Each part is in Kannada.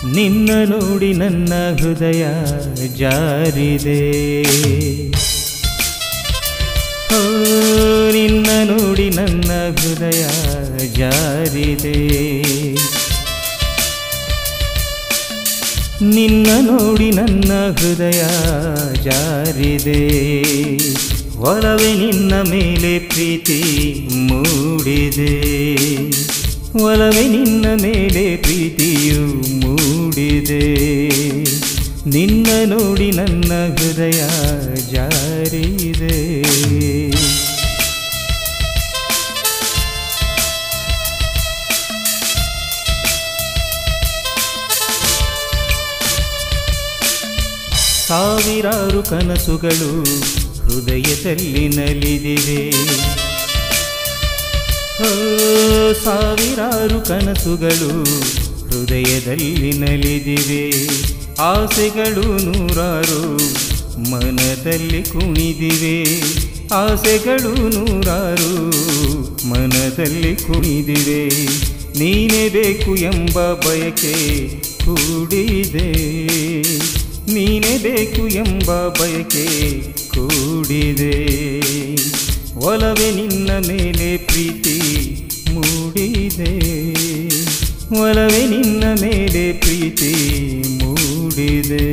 ನಿನ್ನ ನೋಡಿ ನನ್ನ ಹೃದಯ ಜಾರಿದೆ ಓ, ನಿನ್ನ ನೋಡಿ ನನ್ನ ಹೃದಯ ಜಾರಿದೆ ನಿನ್ನ ನೋಡಿ ನನ್ನ ಹೃದಯ ಜಾರಿದೆ ಒಲವೇ ನಿನ್ನ ಮೇಲೆ ಪ್ರೀತಿ ಮೂಡಿದೆ ಒಲವೇ ನಿನ್ನ ಮೇಲೆ ಪ್ರೀತಿಯು ಮೂಡಿದೆ ನಿನ್ನ ನೋಡಿ ನನ್ನ ಹೃದಯ ಜಾರಿದೆ ಸಾವಿರಾರು ಕನಸುಗಳು ಹೃದಯದಲ್ಲಿ ನಲಿದಿವೆ ಓ, ಸಾವಿರಾರು ಕನಸುಗಳು ಹೃದಯದಲ್ಲಿ ನಲಿದಿವೆ ಆಸೆಗಳು ನೂರಾರು ಮನದಲ್ಲಿ ಕುಣಿದಿವೆ ಆಸೆಗಳು ನೂರಾರು ಮನದಲ್ಲಿ ಕುಣಿದಿವೆ ನೀನೇ ಬೇಕು ಎಂಬ ಬಯಕೆ ಕೂಡಿದೆ ನೀನೇ ಬೇಕು ಎಂಬ ಬಯಕೆ ಕೂಡಿದೆ ಒಲವೇ ನಿನ್ನ ಮೇಲೆ ಪ್ರೀತಿ ಮೂಡಿದೆ ಒಲವೇ ನಿನ್ನ ಮೇಲೆ ಪ್ರೀತಿ ಮೂಡಿದೆ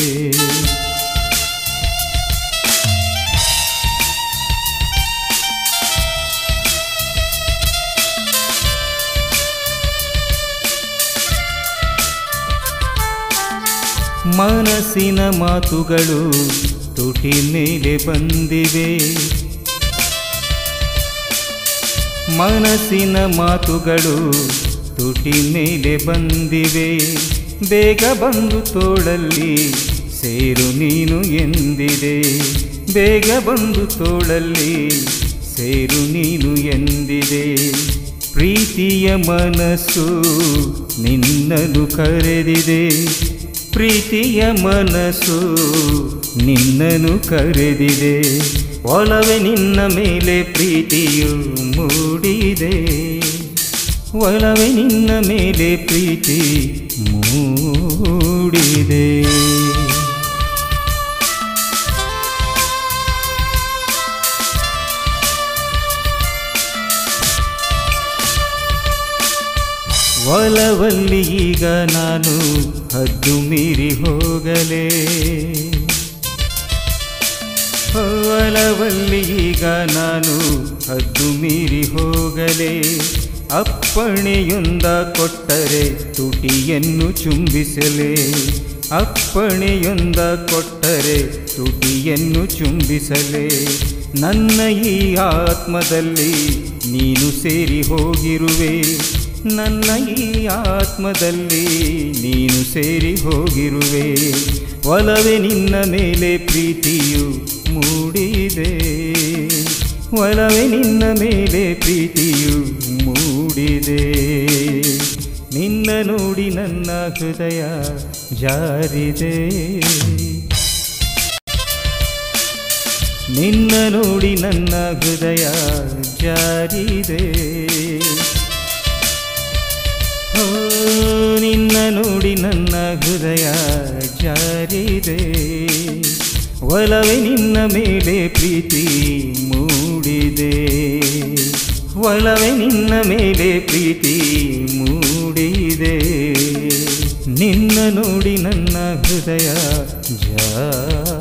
ಮನಸ್ಸಿನ ಮಾತುಗಳು ತುಟಿ ಮೇಲೆ ಬಂದಿವೆ ಮನಸ್ಸಿನ ಮಾತುಗಳು ತುಟಿ ಮೇಲೆ ಬಂದಿವೆ ಬೇಗ ಬಂದು ತೋಳಲ್ಲಿ ಸೇರು ನೀನು ಎಂದಿದೆ ಬೇಗ ಬಂದು ತೋಳಲ್ಲಿ ಸೇರು ನೀನು ಎಂದಿದೆ ಪ್ರೀತಿಯ ಮನಸ್ಸು ನಿನ್ನನ್ನು ಕರೆದಿದೆ ಪ್ರೀತಿಯ ಮನಸ್ಸು ನಿನ್ನನ್ನು ಕರೆದಿದೆ ಒಲವೇ ನಿನ್ನ ಮೇಲೆ ಪ್ರೀತಿಯು ಮೂಡಿದೆ ಒಲವೇ ನಿನ್ನ ಮೇಲೆ ಪ್ರೀತಿ ಮೂಡಿದೆ ಒಲವಲ್ಲಿ ಈಗ ನಾನು ಹದ್ದು ಮೀರಿ ಹೋಗಲೇ ಒಲವಲ್ಲಿ ಈಗ ನಾನು ಹದ್ದು ಮೀರಿ ಹೋಗಲೇ ಅಪ್ಪಣೆಯೊಂದ ಕೊಟ್ಟರೆ ತುಟಿಯನ್ನು ಚುಂಬಿಸಲೇ ಅಪ್ಪಣೆಯೊಂದ ಕೊಟ್ಟರೆ ತುಟಿಯನ್ನು ಚುಂಬಿಸಲೇ ನನ್ನ ಈ ಆತ್ಮದಲ್ಲಿ ನೀನು ಸೇರಿ ಹೋಗಿರುವೆ ನನ್ನ ಈ ಆತ್ಮದಲ್ಲಿ ನೀನು ಸೇರಿ ಹೋಗಿರುವೆ ಒಲವೇ ನಿನ್ನ ಮೇಲೆ ಪ್ರೀತಿಯು ಮೂಡಿದೆ ಒಲವೇ ನಿನ್ನ ಮೇಲೆ ಪ್ರೀತಿಯು ಮೂಡಿದೆ ನಿನ್ನ ನೋಡಿ ನನ್ನ ಹೃದಯ ಜಾರಿದೆ ನಿನ್ನ ನೋಡಿ ನನ್ನ ಹೃದಯ ಜಾರಿದೆ ಓ, ನಿನ್ನ ನೋಡಿ ನನ್ನ ಹೃದಯ ಜಾರಿದೆ ಒಲವೇ ನಿನ್ನ ಮೇಲೆ ಪ್ರೀತಿ ಮೂಡಿದೆ ಒಲವೇ ನಿನ್ನ ಮೇಲೆ ಪ್ರೀತಿ ಮೂಡಿದೆ ನಿನ್ನ ನೋಡಿ ನನ್ನ ಹೃದಯ ಜಾರಿದೆ